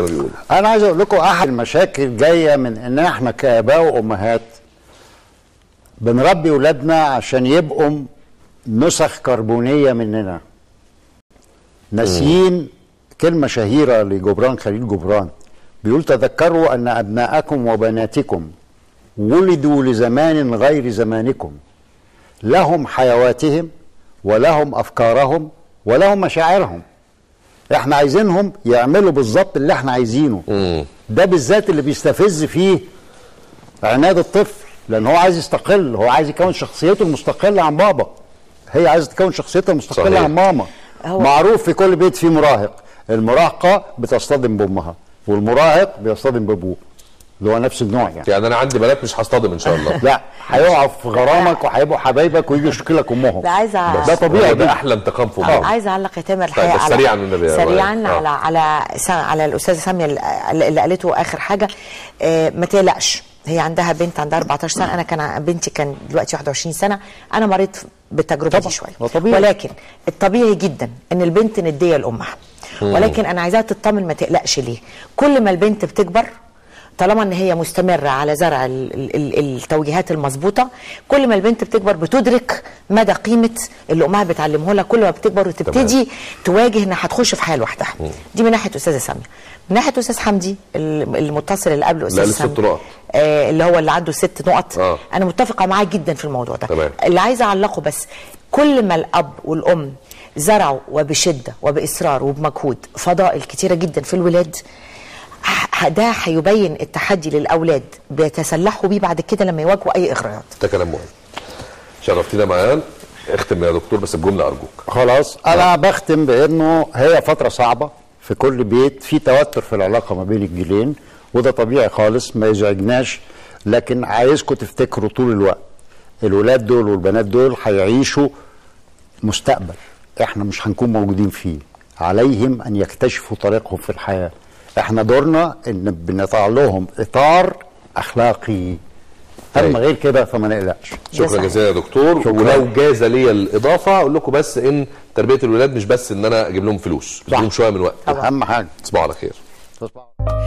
بيقولوا انا عايز اقول لكم احد المشاكل جايه من ان احنا كاباء وامهات بنربي ولادنا عشان يبقوا نسخ كربونيه مننا ناسيين كلمه شهيره لجبران خليل جبران بيقول تذكروا ان ابناءكم وبناتكم ولدوا لزمان غير زمانكم لهم حيواتهم ولهم افكارهم ولهم مشاعرهم احنا عايزينهم يعملوا بالظبط اللي احنا عايزينه ده بالذات اللي بيستفز فيه عناد الطفل لان هو عايز يستقل هو عايز يكون شخصيته المستقله عن بابا هي عايزه تكون شخصيتها المستقله صحيح. عن ماما هو- معروف في كل بيت فيه مراهق المراهقه بتصطدم بامها والمراهق بيصطدم بابوه اللي هو نفس النوع يعني يعني انا عندي بنات مش هصطدم ان شاء الله لا هيقعوا في غرامك وهيبقوا حبايبك ويجوا يشكي لك امهم لا عايزه ده طبيعي ده جدا احلى انتقام في آه. امهم عايزه اعلق يا تامر طيب، الحقيقه بس على سريعاً والنبي يا سريعا وائل. آه. على على سا- على الاستاذه ساميه اللي اللي قالته اخر حاجه آه، ما تقلقش هي عندها بنت عندها 14 سنه انا كان بنتي كان دلوقتي 21 سنه انا مريت بالتجربه طبعاً، دي شويه هو طبيعي. ولكن الطبيعي جدا ان البنت نديه لامها ولكن انا عايزاها تطمن ما تقلقش ليه كل ما البنت بتكبر طالما ان هي مستمره على زرع ال- ال- ال- التوجيهات المظبوطه كل ما البنت بتكبر بتدرك مدى قيمه اللي امها بتعلمه لها كل ما بتكبر وتبتدي تواجه انها هتخش في حياه لوحدها دي من ناحيه استاذه ساميه من ناحيه استاذ حمدي ال- المتصل اللي قبله استاذ اللي قال ست سامي نقط. آه اللي هو اللي عنده ست نقط آه. انا متفقه معاه جدا في الموضوع ده تمام. اللي عايزه اعلقه بس كل ما الاب والام زرعوا وبشده وباصرار وبمجهود فضائل كتيره جدا في الولاد ه- ده هيبين التحدي للاولاد بيتسلحوا بيه بعد كده لما يواجهوا اي اغراءات ده كلام مهم شرفتينا معانا اختم يا دكتور بس بجمله ارجوك خلاص انا بختم بانه هي فتره صعبه في كل بيت في توتر في العلاقه ما بين الجيلين وده طبيعي خالص ما يزعجناش لكن عايزكم تفتكروا طول الوقت الولاد دول والبنات دول هيعيشوا مستقبل احنا مش هنكون موجودين فيه عليهم ان يكتشفوا طريقهم في الحياه احنا دورنا ان بنضع لهم اطار اخلاقي اما طيب. غير كده فما نقلقش شكرا صحيح. جزيلا يا دكتور شكرا. ولو جاز لي الاضافه اقول لكم بس ان تربيه الولاد مش بس ان انا اجيب لهم فلوس اجيب لهم شويه من وقت اهم حاجه تصبحوا على خير تصبحوا